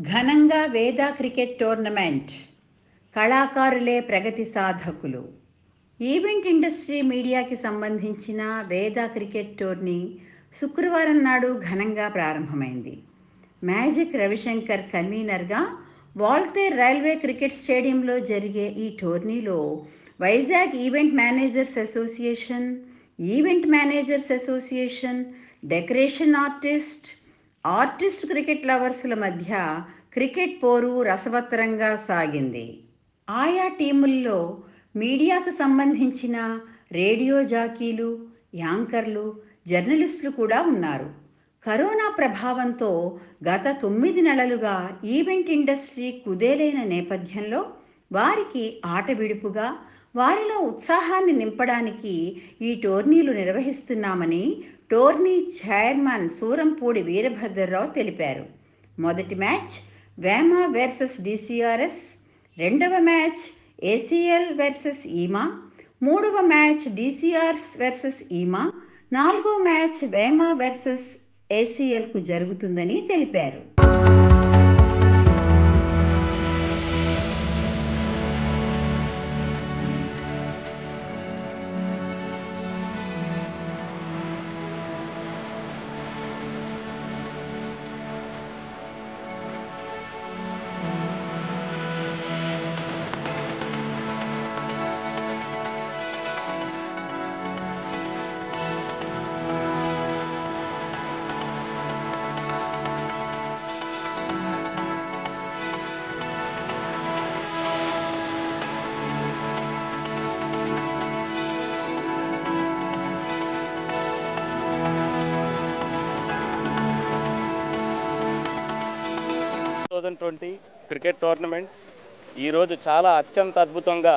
ఘనంగా వేద cricket tournament కళాకారులే ప్రగతి సాధకులు ఈవెంట్ ఇండస్ట్రీ మీడియాకి సంబంధించిన వేద క్రికెట్ టోర్నీ శుక్రవారం నాడు ఘనంగా ప్రారంభమైంది మ్యాజిక్ రవిశంకర్ కన్వీనర్గా వాల్తేర్ రైల్వే క్రికెట్ స్టేడియంలో జరిగే ఈ టోర్నీలో Vizag event managers association event managers association decoration artist artist cricket లవర్స్ల మధ్య క్రికెట్ పోరు రసవత్తరంగా సాగింది ఆయా టీముల్లో మీడియాకు సంబంధించిన రేడియో జాకీలు యాంకర్లు జర్నలిస్టులు కూడా ఉన్నారు కరోనా ప్రభావంతో గత తొమ్మిది నెలలుగా ఈవెంట్ ఇండస్ట్రీ కుదేలైన నేపథ్యంలో వారికి ఆట విడుపుగా వారిలో ఉత్సాహాన్ని నింపడానికి ఈ టోర్నీలు నిర్వహిస్తున్నామని టోర్నీ చైర్మన్ సూరంపూడి వీరభద్రరావు తెలిపారు మొదటి మ్యాచ్ వేమా వర్సెస్ డిసిఆర్ఎస్ రెండవ మ్యాచ్ ఏసీఎల్ వర్సెస్ ఈమా మూడవ మ్యాచ్ డిసిఆర్స్ వర్సెస్ ఈమా నాలుగో మ్యాచ్ వేమా వర్సెస్ ఏసీఎల్కు జరుగుతుందని తెలిపారు థౌజండ్ ట్వంటీ క్రికెట్ టోర్నమెంట్ ఈరోజు చాలా అత్యంత అద్భుతంగా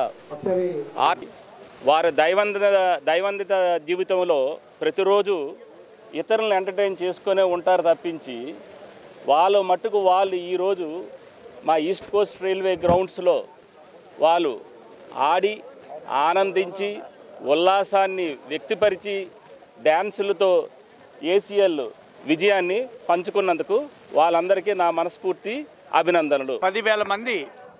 ఆడి వారి దైవందిత దైవందిత జీవితంలో ప్రతిరోజు ఇతరులను ఎంటర్టైన్ చేసుకునే ఉంటారు తప్పించి వాళ్ళు మట్టుకు వాళ్ళు ఈరోజు మా ఈస్ట్ కోస్ట్ రైల్వే గ్రౌండ్స్లో వాళ్ళు ఆడి ఆనందించి ఉల్లాసాన్ని వ్యక్తిపరిచి డ్యాన్సులతో ఏసీఎల్ విజయాన్ని పంచుకున్నందుకు వాళ్ళందరికీ నా మనస్ఫూర్తి అభినందనలు పదివేల మంది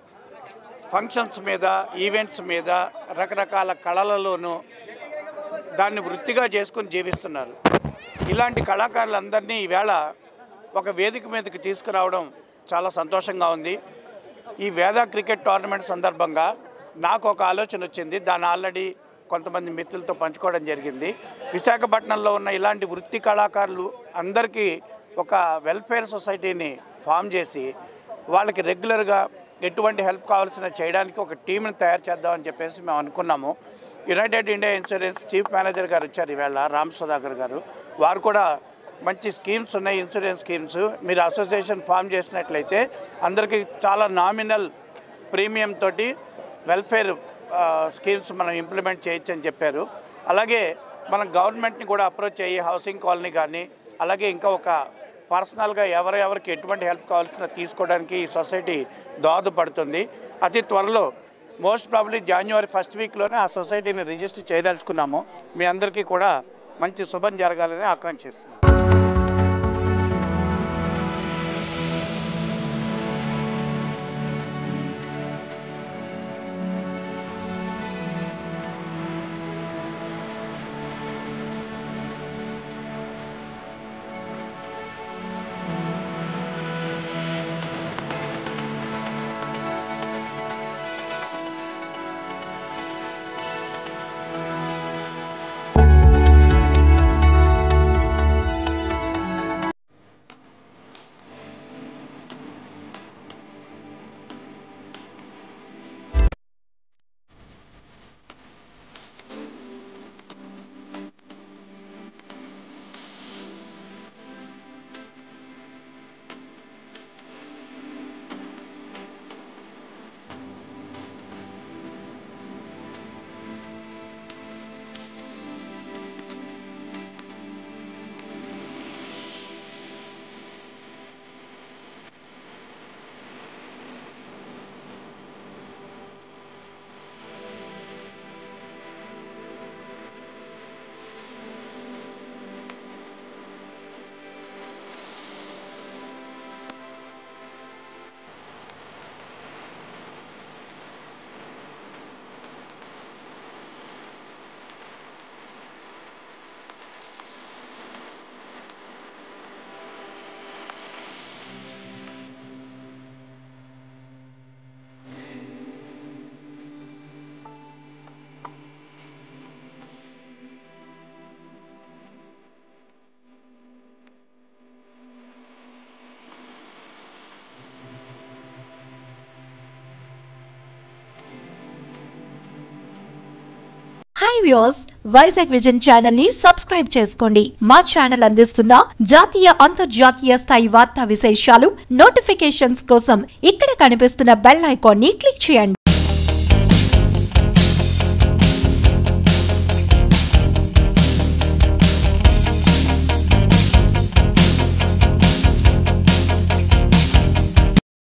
ఫంక్షన్స్ మీద ఈవెంట్స్ మీద రకరకాల కళలలోనూ దాన్ని వృత్తిగా చేసుకొని జీవిస్తున్నారు ఇలాంటి కళాకారులందరినీ ఈవేళ ఒక వేదిక మీదకి తీసుకురావడం చాలా సంతోషంగా ఉంది ఈ వేద క్రికెట్ టోర్నమెంట్ సందర్భంగా నాకు ఒక ఆలోచన వచ్చింది దాన్ని ఆల్రెడీ కొంతమంది మిత్రులతో పంచుకోవడం జరిగింది విశాఖపట్నంలో ఉన్న ఇలాంటి వృత్తి కళాకారులు అందరికీ ఒక వెల్ఫేర్ సొసైటీని ఫామ్ చేసి వాళ్ళకి రెగ్యులర్గా ఎటువంటి హెల్ప్ కావాల్సిన చేయడానికి ఒక టీంని తయారు చేద్దామని చెప్పేసి మేము అనుకున్నాము United India insurance chief manager గారు వచ్చారు ఈవేళ రామ్ సుధాకర్ గారు వారు కూడా మంచి స్కీమ్స్ ఉన్నాయి ఇన్సూరెన్స్ స్కీమ్స్ మీరు అసోసియేషన్ ఫామ్ చేసినట్లయితే అందరికీ చాలా నామినల్ ప్రీమియం తోటి వెల్ఫేర్ స్కీమ్స్ మనం ఇంప్లిమెంట్ చేయొచ్చు అని చెప్పారు అలాగే మనం గవర్నమెంట్ని కూడా అప్రోచ్ అయ్యి హౌసింగ్ కాలనీ కానీ అలాగే ఇంకా ఒక పర్సనల్గా ఎవరెవరికి ఎటువంటి హెల్ప్ కావాల్సిన తీసుకోవడానికి ఈ సొసైటీ దోహదపడుతుంది అతి త్వరలో మోస్ట్ ప్రాబ్లీ జనవరి ఫస్ట్ వీక్లోనే ఆ సొసైటీని రిజిస్టర్ చేయదలుచుకున్నాము మీ అందరికీ కూడా మంచి శుభం జరగాలని ఆకాంక్షిస్తున్నాను hi views Vizag vision channel ని సబ్స్క్రైబ్ చేసుకోండి మా ఛానల్ అందిస్తున్న జాతీయ అంతర్జాతీయ స్థాయి వార్తా విశేషాలు నోటిఫికేషన్స్ కోసం ఇక్కడ కనిపిస్తున్న బెల్ ఐకాన్ ని క్లిక్ చేయండి